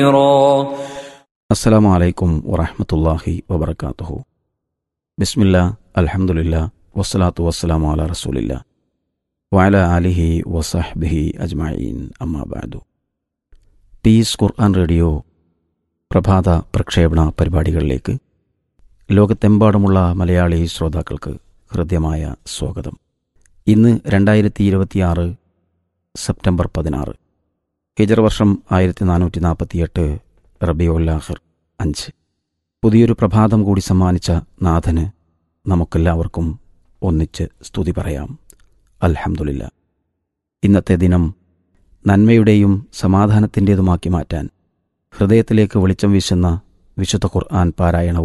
അസ്സലാമു അലൈക്കും വറഹമത്തല്ലാഹി വബർക്കാത്തുഹു ബിസ്മില്ല അൽഹംദുലില്ല വസ്സലാത്തു വസ്സലാമു അല റസൂലില്ല വഅല ആലിഹി വസഹ്ബിഹി അജ്മഈൻ അമ്മാബാദു പീസ് ഖുർആൻ റേഡിയോ പ്രഭാത പ്രക്ഷേപണ പരിപാടികളിലേക്ക് ലോകത്തെമ്പാടുമുള്ള മലയാളി ശ്രോതാക്കൾക്ക് ഹൃദ്യമായ സ്വാഗതം ഇന്ന് രണ്ടായിരത്തി ഇരുപത്തിയാറ് സെപ്റ്റംബർ പതിനാറ് ഹിജർ വർഷം ആയിരത്തി നാനൂറ്റി നാൽപ്പത്തിയെട്ട് റബിയുല്ലാഹിർ അഞ്ച് പുതിയൊരു പ്രഭാതം കൂടി സമ്മാനിച്ച നാഥന് നമുക്കെല്ലാവർക്കും ഒന്നിച്ച് സ്തുതി പറയാം അൽഹംദുലില്ല ഇന്നത്തെ ദിനം നന്മയുടെയും സമാധാനത്തിൻ്റെതുമാക്കി മാറ്റാൻ ഹൃദയത്തിലേക്ക് വെളിച്ചം വീശുന്ന വിശുദ്ധ ഖുർആൻ പാരായണവും